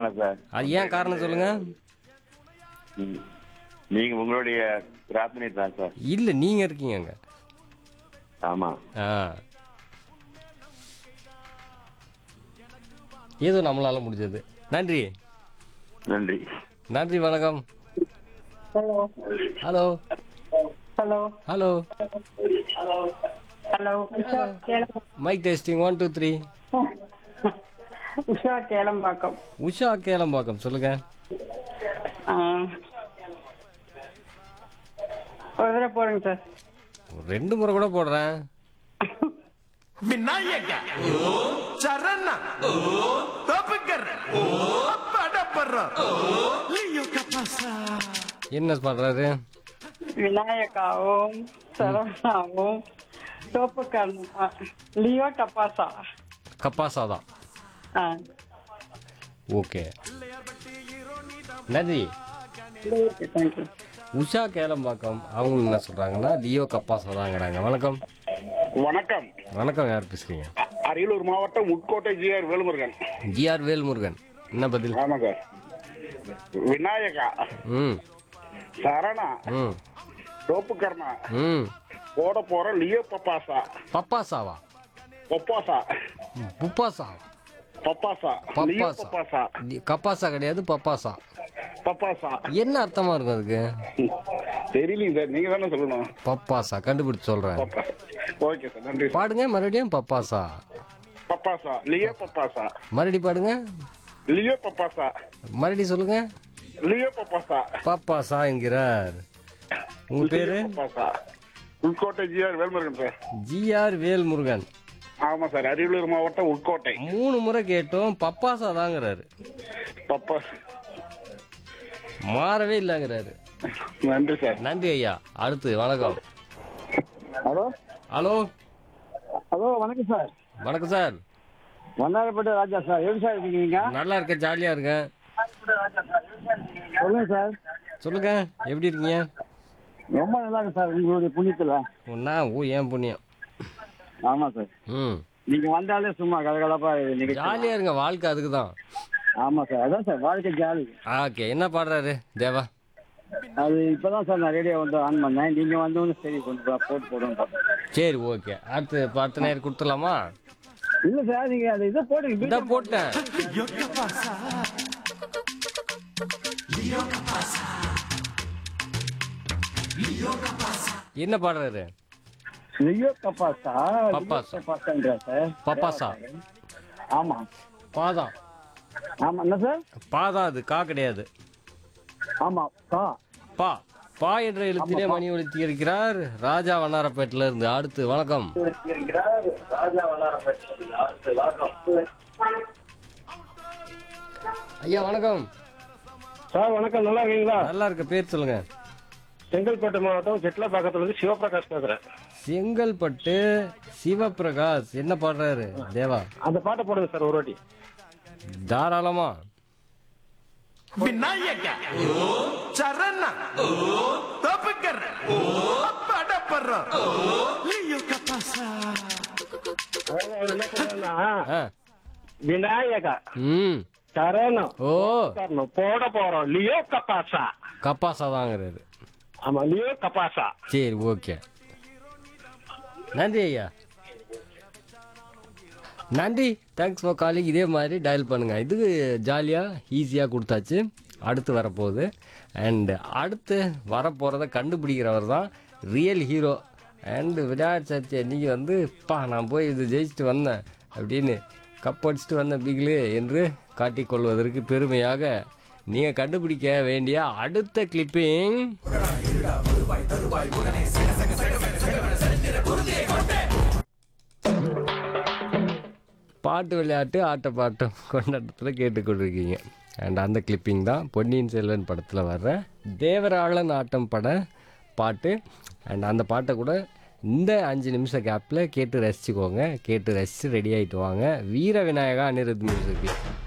காரணம் சார் அது ஏன் காரணம் சொல்லுங்க ம். நீங்க உங்களுடைய பிரார்த்தனை தான் சார் இல்லை நீங்கள் இருக்கீங்க அங்கே ஆமா ஆ ஏதோ நம்மளால முடிஞ்சது நன்றி நன்றி நன்றி வணக்கம் hello hello hello hello hello Usha Kelam mike testing one two three Usha Kelambakkam Usha Kelambakkam சொல்லுங்க ஆ. ஒரு தடவை போடுங்க சார் ரெண்டு முறை கூட போடுறேன் விநாயக சரண தோப்புக்கர் படப்படுற லியோ கபாசா என்ன பண்றாரு விநாயகாவும் சரவணாவும் தோப்புக்கரணம் ஆ, லியோ டப்பாசா கப்பாசா தான் ஆ ஓகே நன்றி தேங்க்யூ உஷா கேளம்பாக்கம் அவங்க என்ன சொல்றாங்கன்னா லியோ கப்பாசா தாங்கிறாங்க வணக்கம் வணக்கம் வணக்கம் யார் பேசுறீங்க அரியலூர் மாவட்டம் உட்கோட்டை ஜிஆர் வேலுமுருகன் ஜிஆர் வேல்முருகன் என்ன பதில் ஆமாங்க விநாயகா ம் சரணா ம் தோப்புக்கர்ணா ம் போட போற லியோ பப்பாசா பப்பாசாவா பப்பாசா புப்பாசா பப்பாசா லியோ பப்பாசா பப்பாசா லி- கப்பாசா கிடையாது பப்பாசா பப்பாசா என்ன அர்த்தமா இருக்கும் அதுக்கு தெரியலீங்க சார் நீங்க தானே சொல்லணும் பப்பாசா கண்டுபிடிச்சு சொல்றேன் பப்பா ஓகே சார் நன்றி சார். பாடுங்க மறுபடியும் பப்பாசா பப்பாசா லியோ பப்பாசா மறுபடியும் பாடுங்க லியோ பப்பாசா மறுபடியும் சொல்லுங்க லியோ பப்பாசா பப்பாசா என்கிறார் உங்க பேரு பப்பாசா உட்கோட்டை ஜிஆர் வேல்முருகன் சார் ஜிஆர் வேல்முருகன் ஆமா சார் அரியலூர் மாவட்டம் உட்கோட்டை மூணு முறை கேட்டோம் பப்பாசா தாங்கிறாரு பப்பா மாறவே இல்லைங்கிறாரு நன்றி சார் நன்றி ஐயா அடுத்து வணக்கம் ஹலோ ஹலோ ஹலோ வணக்கம் சார் வணக்கம் சார் வண்ணாரப்பேட்டை ராஜா சார் எப்படி சார் இருக்கீங்க நல்லா இருக்கேன் ஜாலியா இருக்கேன் சொல்லுங்க சார் சொல்லுங்க எப்படி இருக்கீங்க ரொம்ப நல்லா இருக்கு சார் உங்களுடைய புண்ணியத்தில் ஒன்னா ஓ ஏன் புண்ணியம் ஆமாம் சார் ம் நீங்க வந்தாலே சும்மா கலகலப்பா நீங்க ஜாலியா இருங்க வாழ்க்கை அதுக்கு தான் ஆமாம் சார் அதான் சார் வாழ்க்கை ஜாலி ஓகே என்ன பாடுறாரு தேவா அது இப்பதான் சார் நான் ரேடியோ வந்து ஆன் பண்ணேன் நீங்க வந்தோன்னு சரி கொஞ்சம் பா- போட்டு போடுங்க பார்த்தேன். சரி ஓகே அடுத்து பத்து நேரம் கொடுத்துடலாமா இல்ல சார் நீங்க அது இதை போடுங்க இந்த போட்டேன் லியோ கபாசா லியோ கபாசா என்ன பாடுறாரு லியோ பப்பாசா பப்பாசா. பப்பாசான்றா சார் பப்பாசா ஆமா பாதம் ஆமா என்ன சார் பாதம் அது கா கிடையாது ஆமா பா பா பா என்ற எழுத்திலே மணி ஒலித்தி இருக்கிறார் ராஜா வண்ணாரப்பேட்டில இருந்து அடுத்து வணக்கம் ஐயா வணக்கம் சார் வணக்கம் நல்லா இருக்கீங்களா நல்லா இருக்க பேர் சொல்லுங்க செங்கல்பட்டு மாவட்டம் செட்டிலப்பாக்கத்துல இருந்து சிவபிரகாஷ் பேசுறேன் செங்கல்பட்டு சிவபிரகாஷ் என்ன பாடுறாரு தேவா அந்த பாட்டை போடுங்க சார் ஒரு வாட்டி தாராளமா விநாயக சரண தோப்புக்கர் படப்படுற லியோ கபாசா என்ன சொல்றேன்னா ஆ. விநாயகா ம் சரணம் ஓ காரணம் போட போறோம் லியோ கபாசா கப்பாசா தாங்கிறாரு ஆமா லியோ கபாசா சரி ஓகே நன்றி ஐயா நன்றி தேங்க்ஸ் ஃபார் காலிங் இதே மாதிரி டயல் பண்ணுங்க இது ஜாலியாக ஈஸியாக கொடுத்தாச்சு அடுத்து வரப்போகுது அண்ட் அடுத்து வரப்போகிறத கண்டுபிடிக்கிறவர் தான் real hero and Virat Sathya இன்னைக்கு வந்து பா நான் போய் இது ஜெயிச்சுட்டு வந்தேன் அப்படின்னு கப் அடிச்சுட்டு வந்தேன் பிகிலு என்று காட்டிக்கொள்வதற்கு பெருமையாக நீங்கள் கண்டுபிடிக்க வேண்டிய அடுத்த கிளிப்பிங் பாட்டு விளையாட்டு ஆட்ட பாட்டம் கொண்டாட்டத்தில் கேட்டுக்கொண்டிருக்கீங்க அண்ட் அந்த கிளிப்பிங் தான் பொன்னியின் செல்வன் படத்தில் வர்ற தேவராளன் ஆட்டம் பட பாட்டு அண்ட் அந்த பாட்டை கூட இந்த அஞ்சு நிமிஷம் கேப்பில் கேட்டு ரசிச்சுக்கோங்க கேட்டு ரசித்து ரெடி ஆகிட்டு வாங்க வீர விநாயகா அனிருத் மியூசிக்